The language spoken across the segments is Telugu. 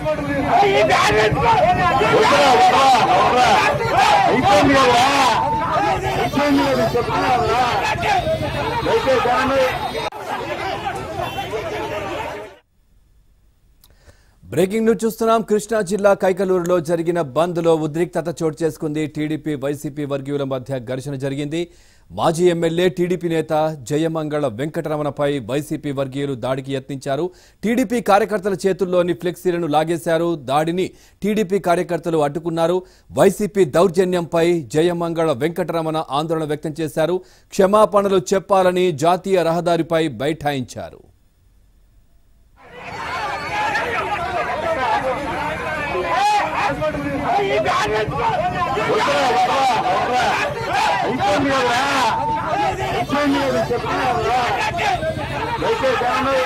అయిపోయింది కదా అయిపోయింది కదా చెప్తున్నా కదా దయచేసి ఏమండి? బ్రేకింగ్ న్యూస్ చూస్తున్నాం కృష్ణా జిల్లా కైకలూరులో జరిగిన బంద్ లో ఉద్రిక్తత చోటు చేసుకుంది టీడీపీ వైసీపీ వర్గీయుల మధ్య ఘర్షణ జరిగింది మాజీ ఎమ్మెల్యే టీడీపీ నేత జయమంగళ వెంకటరమణపై వైసీపీ వర్గీయులు దాడికి యత్నించారు టీడీపీ కార్యకర్తల చేతుల్లోని ఫ్లెక్సీలను లాగేశారు దాడిని టీడీపీ కార్యకర్తలు అడ్డుకున్నారు వైసీపీ దౌర్జన్యంపై జయమంగళ వెంకటరమణ ఆందోళన వ్యక్తం చేశారు క్షమాపణలు చెప్పాలని జాతీయ రహదారిపై బైఠాయించారు అయిపోయింది కదా అయిపోయింది కదా చెప్తున్నా కదా దయచేసి ఏమండి?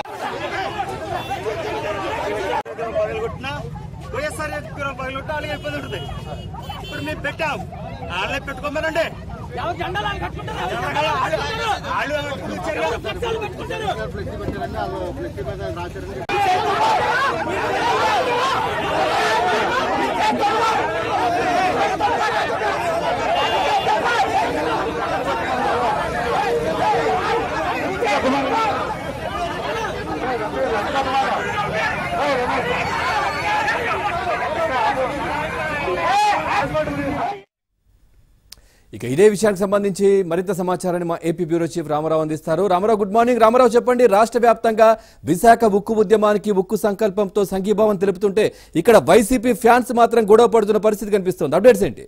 పగలగొట్టినా వైఎస్ఆర్ విగ్రహం పగలగొట్టినా అలాగే ఇబ్బంది ఉంటుంది ఇప్పుడు మేము పెట్టాం వాళ్ళే పెట్టుకోమనండి వాళ్ళు ఎప్పుడు ఇచ్చారు కదా? ఇక ఇదే విషయానికి సంబంధించి మరింత సమాచారాన్ని మా ఏపీ బ్యూరో చీఫ్ రామారావు అందిస్తారు రామారావు గుడ్ మార్నింగ్ రామారావు చెప్పండి రాష్ట్ర వ్యాప్తంగా విశాఖ ఉక్కు ఉద్యమానికి ఉక్కు సంకల్పంతో సంఘీభావం తెలుపుతుంటే ఇక్కడ వైసీపీ ఫ్యాన్స్ మాత్రం గొడవ పడుతున్న పరిస్థితి కనిపిస్తుంది అప్డేట్స్ ఏంటి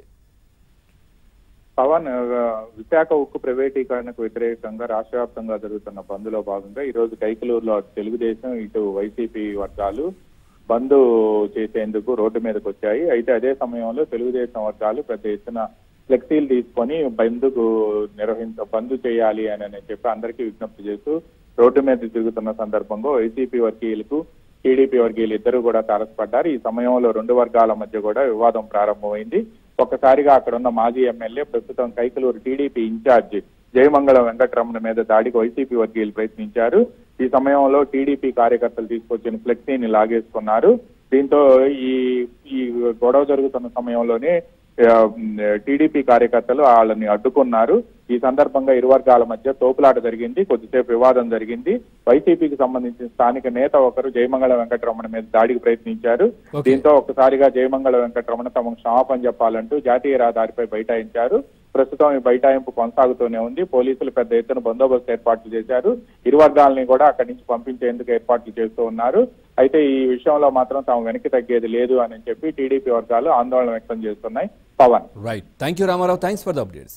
పవన్ ఆ, విశాఖ ఉక్కు ప్రైవేటీకరణకు వ్యతిరేకంగా రాష్ట్ర వ్యాప్తంగా జరుగుతున్న బంద్లో భాగంగా ఈ రోజు కైకలూరులో అటు తెలుగుదేశం ఇటు వైసీపీ వర్గాలు బంద్ చేసేందుకు రోడ్డు మీదకి వచ్చాయి అయితే అదే సమయంలో తెలుగుదేశం వర్గాలు పెద్ద ఎత్తున ఫ్లెక్సీలు తీసుకొని బంద్కు నిర్వహించ బంద్ చేయాలి అని అని చెప్పి అందరికీ విజ్ఞప్తి చేస్తూ రోడ్డు మీద తిరుగుతున్న సందర్భంగా వైసీపీ వర్గీయులకు టీడీపీ వర్గీయులు ఇద్దరు కూడా తారసపడ్డారు ఈ సమయంలో రెండు వర్గాల మధ్య కూడా వివాదం ప్రారంభమైంది ఒక్కసారిగా అక్కడ ఉన్న మాజీ ఎమ్మెల్యే ప్రస్తుతం కైకలూరు టీడీపీ ఇన్ఛార్జ్ జయమంగళం వెంకటరమణ మీద దాడికి వైసీపీ వర్గీయులు ప్రయత్నించారు ఈ సమయంలో టీడీపీ కార్యకర్తలు తీసుకొచ్చిన ఫ్లెక్సీని లాగేసుకున్నారు దీంతో ఈ ఈ గొడవ జరుగుతున్న సమయంలోనే ఆ, టీడీపీ కార్యకర్తలు వాళ్ళని అడ్డుకున్నారు ఈ సందర్భంగా ఇరు వర్గాల మధ్య తోపులాట జరిగింది కొద్దిసేపు వివాదం జరిగింది వైసీపీకి సంబంధించిన స్థానిక నేత ఒకరు జయమంగళ వెంకటరమణ మీద దాడికి ప్రయత్నించారు Okay. దీంతో ఒక్కసారిగా జయమంగళ వెంకటరమణ తమకు క్షమాపణ చెప్పాలంటూ జాతీయ రహదారిపై బైఠాయించారు ప్రస్తుతం ఈ బైఠాయింపు కొనసాగుతూనే ఉంది పోలీసులు పెద్ద ఎత్తున బందోబస్తు ఏర్పాట్లు చేశారు ఇరు వర్గాలని కూడా అక్కడి నుంచి పంపించేందుకు ఏర్పాట్లు చేస్తూ ఉన్నారు అయితే ఈ విషయంలో మాత్రం తాము వెనక్కి తగ్గేది లేదు అని చెప్పి టీడీపీ వర్గాలు ఆందోళన వ్యక్తం చేస్తున్నాయి Pawan right thank you Ramarao thanks for the updates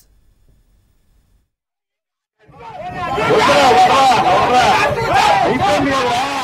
అయిపోయింది కదా